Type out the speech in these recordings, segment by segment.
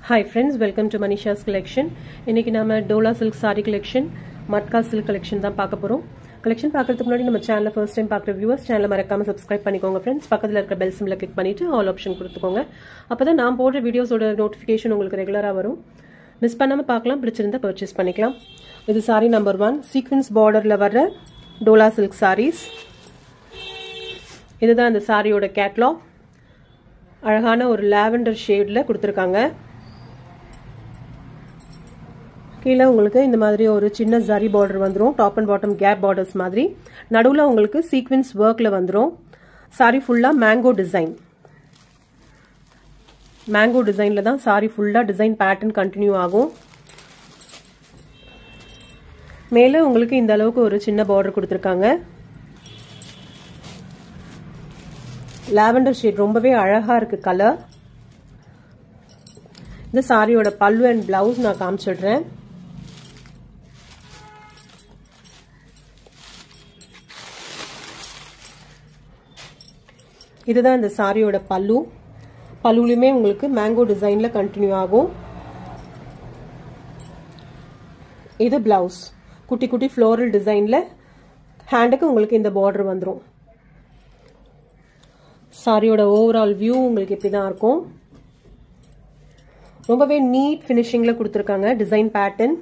hi friends welcome to Manisha's collection இன்னைக்கு நாம Dola silk sari collection Matka silk collection தான் பார்க்க போறோம் கலெக்ஷன் பார்க்கறதுக்கு முன்னாடி நம்ம சேனலை ஃபர்ஸ்ட் டைம் பார்க்குற வியூவர்ஸ் சேனலை மறக்காம சப்ஸ்கிரைப் பண்ணிக்கோங்க ஃப்ரெண்ட்ஸ் பக்கத்தில் இருக்க பெல் சிம்ல கிளிக் பண்ணிட்டு ஆல் ஆப்ஷன் கொடுத்துக்கோங்க அப்பதான் நான் போடுற வீடியோஸோட நோட்டிஃபிகேஷன் உங்களுக்கு ரெகுலராக வரும் மிஸ் பண்ணாம பார்க்கலாம் பிடிச்சிருந்தா பர்ச்சேஸ் பண்ணிக்கலாம் இது சாரி நம்பர் ஒன் சீக்வன்ஸ் பார்டர்ல வர்ற டோலா சில்க் சாரீஸ் இதுதான் இந்த சாரியோட கேட்லாக் அழகான ஒரு லாவெண்டர் ஷேடில் கொடுத்துருக்காங்க கீழே உங்களுக்கு இந்த மாதிரி ஒரு சின்ன ஜரி பார்டர் வந்துடும் top and bottom cap borders மாதிரி நடுவில் உங்களுக்கு சீக்வன்ஸ் ஒர்க்கில் வந்துடும் சாரி ஃபுல்லாக மேங்கோ டிசைன் மேங்கோ டிசைனில் தான் சாரி ஃபுல்லாக டிசைன் பேட்டர்ன் கண்டினியூ ஆகும் மேலே உங்களுக்கு இந்த அளவுக்கு ஒரு சின்ன பார்டர் கொடுத்துருக்காங்க லாவெண்டர் ஷேட் ரொம்பவே அழகா இருக்கு கலர் இந்த சாரியோட பல்லு அண்ட் பிளவுஸ் நான் காமிச்சிடுறேன் இதுதான் இந்த சாரியோட பல்லு பல்லுலையுமே உங்களுக்கு மேங்கோ டிசைன்ல கண்டினியூ ஆகும் இது பிளவுஸ் குட்டி குட்டி ஃப்ளோரல் டிசைன்ல ஹேண்டுக்கு உங்களுக்கு இந்த பார்டர் வந்துடும் சாரியோட ஓவரால் வியூ உங்களுக்கு இப்படி தான் இருக்கும் ரொம்பவே நீட் ஃபினிஷிங்கில் கொடுத்துருக்காங்க design pattern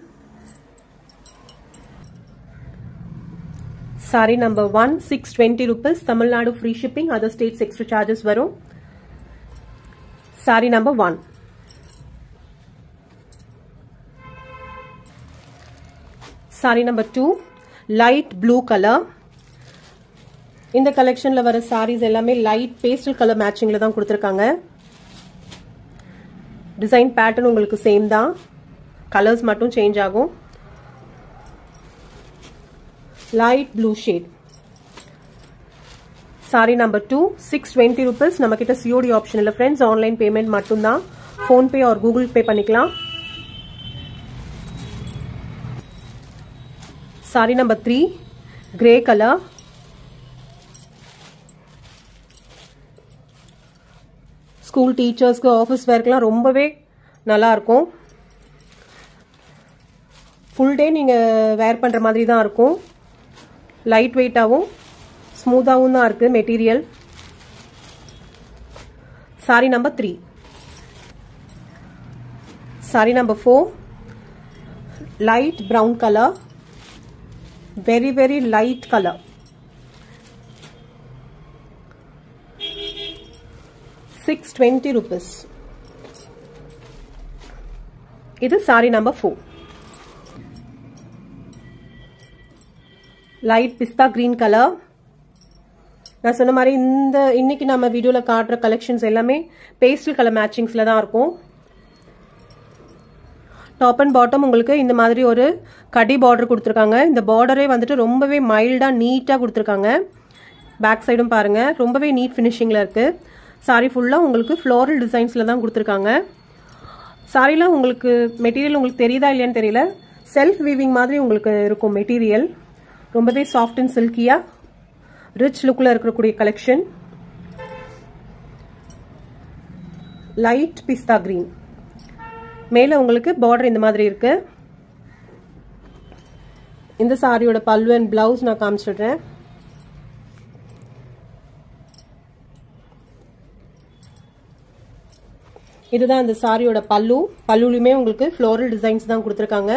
sari number one six twenty rupees Tamil Nadu free shipping other states extra charges வரும் sari number one sari number two light blue colour இந்த கலெக்ஷன்ல வர சாரீஸ் எல்லாமே லைட் பேஸ்டல் கலர் மேட்சிங்ல தான் கொடுத்துருக்காங்க டிசைன் பேட்டர்ன் உங்களுக்கு சேம் தான் கலர்ஸ் மட்டும் சேஞ்ச் ஆகும் light blue shade sari number two six twenty rupees நம்ம கிட்ட சிஓடி ஆப்ஷன் இல்லை ஃப்ரெண்ட்ஸ் ஆன்லைன் பேமெண்ட் மட்டும்தான் ஃபோன்பே ஆர் கூகுள் பே பண்ணிக்கலாம் sari number three grey colour school டீச்சர்ஸ்க்கு ஆஃபீஸ் ஒர்க்லாம் ரொம்பவே நல்லா இருக்கும் ஃபுல் டே நீங்கள் வேர் பண்ணுற மாதிரி தான் இருக்கும் லைட் வெயிட்டாகவும் ஸ்மூத்தாகவும் தான் இருக்குது material sari number three sari number four light brown colour very very light colour six twenty rupees இது sari number four light pista green colour நான் சொன்ன மாதிரி இந்த இன்னைக்கு நம்ம வீடியோவில் காட்டுற கலெக்ஷன்ஸ் எல்லாமே பேஸ்டல் கலர் மேட்சிங்ஸில் தான் இருக்கும் டாப் அண்ட் பாட்டம் உங்களுக்கு இந்த மாதிரி ஒரு கடி பார்டர் கொடுத்துருக்காங்க இந்த பார்டரே வந்துட்டு ரொம்பவே மைல்டாக நீட்டாக கொடுத்துருக்காங்க பேக் சைடும் பாருங்கள் ரொம்பவே நீட் ஃபினிஷிங்கில் இருக்குது சாரி ஃபுல்லாக உங்களுக்கு ஃப்ளோரல் டிசைன்ஸில் தான் கொடுத்துருக்காங்க சாரியில் உங்களுக்கு மெட்டீரியல் உங்களுக்கு தெரியுதா இல்லையான்னு தெரியல செல்ஃப் வீவிங் மாதிரி உங்களுக்கு இருக்கும் மெட்டீரியல் ரொம்பவே சாஃப்ட் அண்ட் சில்கியாக ரிச் லுக்கில் இருக்கக்கூடிய கலெக்ஷன் லைட் பிஸ்தா கிரீன் மேலே உங்களுக்கு பார்டர் இந்த மாதிரி இருக்கு இந்த சாரியோட பல்வு அண்ட் பிளவுஸ் நான் காமிச்சிடுறேன் இதுதான் இந்த சாரியோட பல்லு பல்லுலையுமே உங்களுக்கு ஃப்ளோரல் டிசைன்ஸ் தான் கொடுத்துருக்காங்க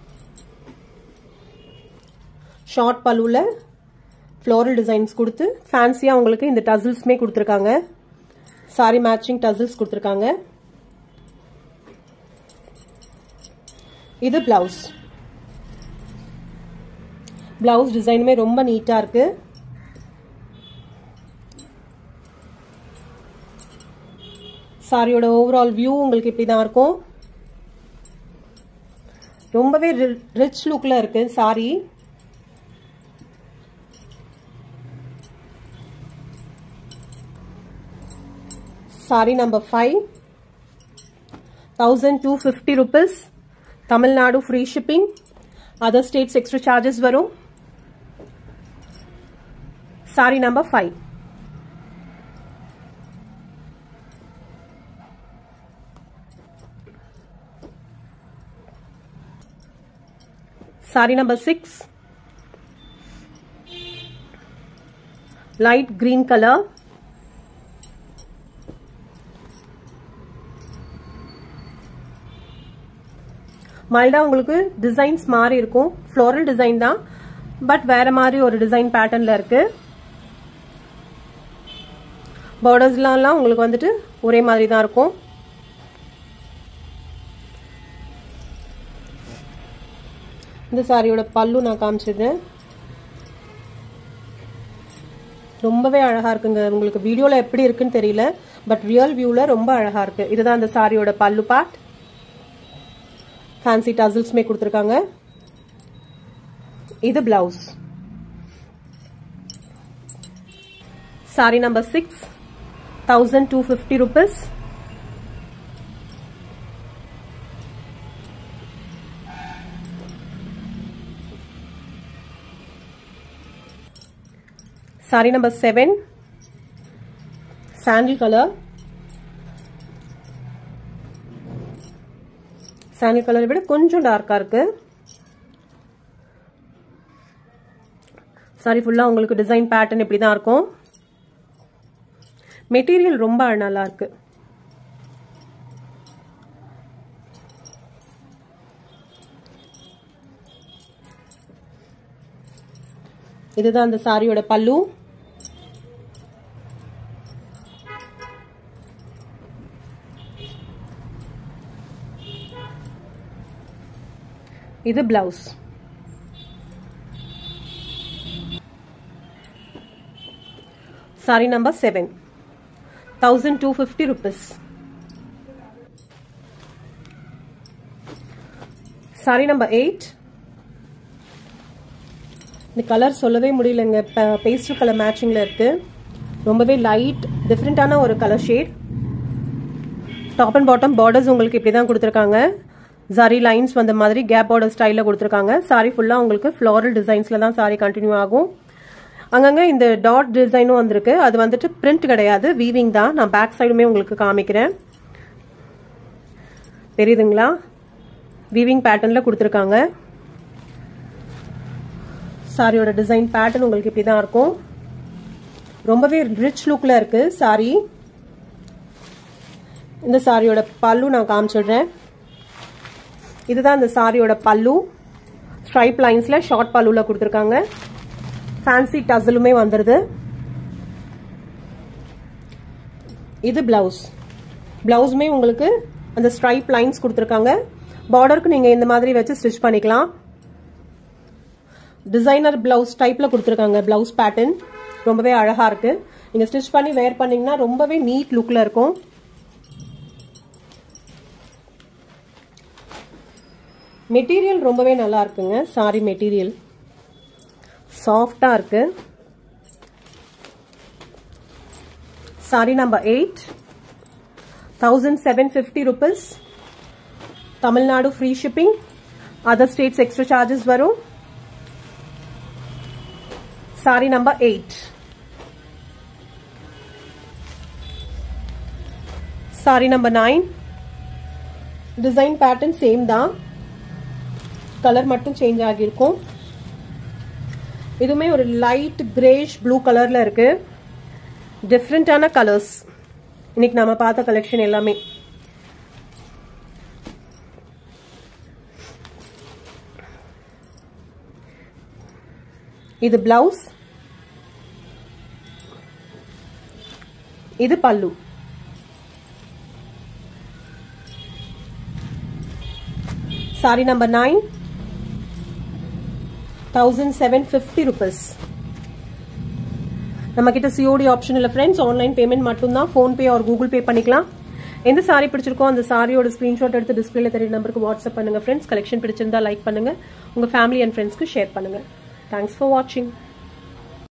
ஷார்ட் பல்லுல ஃப்ளோரல் டிசைன்ஸ் கொடுத்து ஃபேன்சியாக உங்களுக்கு இந்த டசில்ஸ்மே கொடுத்துருக்காங்க சாரி மேட்சிங் டசில்ஸ் கொடுத்துருக்காங்க இது பிளவுஸ் பிளவுஸ் டிசைனுமே ரொம்ப நீட்டாக இருக்கு சாரியோட ஓவரால் வியூ உங்களுக்கு இப்படி தான் இருக்கும் ரொம்பவே ரிச் லுக்கில் இருக்கு sari sari number five thousand two fifty rupees Tamil Nadu free shipping other states extra charges வரும் sari number five sari number six light green colour மைல்டா உங்களுக்கு டிசைன்ஸ் மாறி இருக்கும் ஃப்ளோரல் டிசைன் தான் பட் வேற மாதிரி ஒரு டிசைன் பேட்டர்ன்ல இருக்கு பார்டர்ஸ்லாம் உங்களுக்கு வந்துட்டு ஒரே மாதிரி தான் இருக்கும் இந்த சாரியோட பல்லு நான் காமிச்சிடுறேன் ரொம்பவே அழகா இருக்குங்க உங்களுக்கு வீடியோல எப்படி இருக்குன்னு தெரியல பட் ரியல் வியூல ரொம்ப அழகா இருக்கு இதுதான் அந்த சாரியோட பல்லு பார்ட் ஃபேன்சி டசில்ஸ்மே கொடுத்துருக்காங்க இது blouse sari number six thousand two fifty rupees sari number seven sandal colour sandal கலரை விட கொஞ்சம் டார்க்கா இருக்கு சாரி ஃபுல்லா உங்களுக்கு டிசைன் பேட்டர்ன் இப்படி தான் இருக்கும் மெட்டீரியல் ரொம்ப நல்லா இருக்கு இதுதான் அந்த சாரியோட பல்லு இது blouse sari number seven thousand two fifty rupees sari number eight இந்த கலர் சொல்லவே முடியலங்க பேஸ்டல் கலர் மேட்சிங்ல இருக்கு ரொம்பவே லைட் டிஃப்ரெண்டான ஒரு colour shade top and bottom borders உங்களுக்கு இப்படி தான் கொடுத்துருக்காங்க ஜரி லைன்ஸ் வந்த மாதிரி கேப் பார்டர் ஸ்டைலில் கொடுத்துருக்காங்க சாரி ஃபுல்லாக உங்களுக்கு ஃப்ளாரல் டிசைன்ஸில் தான் சாரி கண்டினியூ ஆகும் அங்கங்கே இந்த டாட் டிசைனும் வந்திருக்கு அது வந்துட்டு பிரிண்ட் கிடையாது வீவிங் தான் நான் பேக் சைடுமே உங்களுக்கு காமிக்கிறேன் தெரியுதுங்களா வீவிங் பேட்டர்னில் கொடுத்துருக்காங்க சாரியோட டிசைன் பேட்டர்ன் உங்களுக்கு இப்படி தான் இருக்கும் ரொம்பவே ரிச் லுக்கில் இருக்கு சாரி இந்த சாரியோட பல்லு நான் காமிச்சிடுறேன் இதுதான் இந்த சாரியோட பல்லு ஸ்ட்ரைப் லைன்ஸ்ல ஷார்ட் பல்லுல கொடுத்துருக்காங்க ஃபேன்சி டசலுமே வந்துருது இது பிளவுஸ் பிளவுஸுமே உங்களுக்கு அந்த ஸ்ட்ரைப் லைன்ஸ் கொடுத்துருக்காங்க பார்டருக்கு நீங்க இந்த மாதிரி வச்சு ஸ்டிச் பண்ணிக்கலாம் டிசைனர் பிளவுஸ் டைப்ல கொடுத்துருக்காங்க பிளவுஸ் பேட்டர்ன் ரொம்பவே அழகா இருக்கு நீங்க ஸ்டிச் பண்ணி வேர் பண்ணீங்கன்னா ரொம்பவே நீட் லுக்ல இருக்கும் மெட்டீரியல் ரொம்பவே நல்லா இருக்குங்க சாரி மெட்டீரியல் சாஃப்டா இருக்கு sari number eight thousand seven fifty rupees Tamil Nadu free shipping other states extra charges வரும் sari number eight sari number nine design pattern same தான் கலர் மட்டும் சேஞ்ச் ஆகியிருக்கும் இதுவுமே ஒரு லைட் கிரேஷ் ப்ளூ கலர்ல இருக்கு டிஃப்ரெண்டான கலர்ஸ் இன்னைக்கு நாம பார்த்த கலெக்ஷன் எல்லாமே இது பிளவுஸ் இது pallu sari number nine thousand seven fifty rupees நம்ம கிட்ட சிஓடி ஆப்ஷன் இல்லை ஃப்ரெண்ட்ஸ் ஆன்லைன் பேமெண்ட் மட்டும்தான் ஃபோன்பே ஆர் கூகுள் பே பண்ணிக்கலாம் எந்த சாரி பிடிச்சிருக்கோ அந்த சாரியோட ஸ்கிரீன்ஷாட் எடுத்து டிஸ்பிளேல தெரிய நம்பருக்கு வாட்ஸ்அப் பண்ணுங்க ஃப்ரெண்ட்ஸ் கலெக்ஷன் பிடிச்சிருந்தா லைக் பண்ணுங்க உங்க ஃபேமிலி அண்ட் ஃப்ரெண்ட்ஸ்க்கு ஷேர் பண்ணுங்க தேங்க்ஸ் ஃபார் வாட்சிங்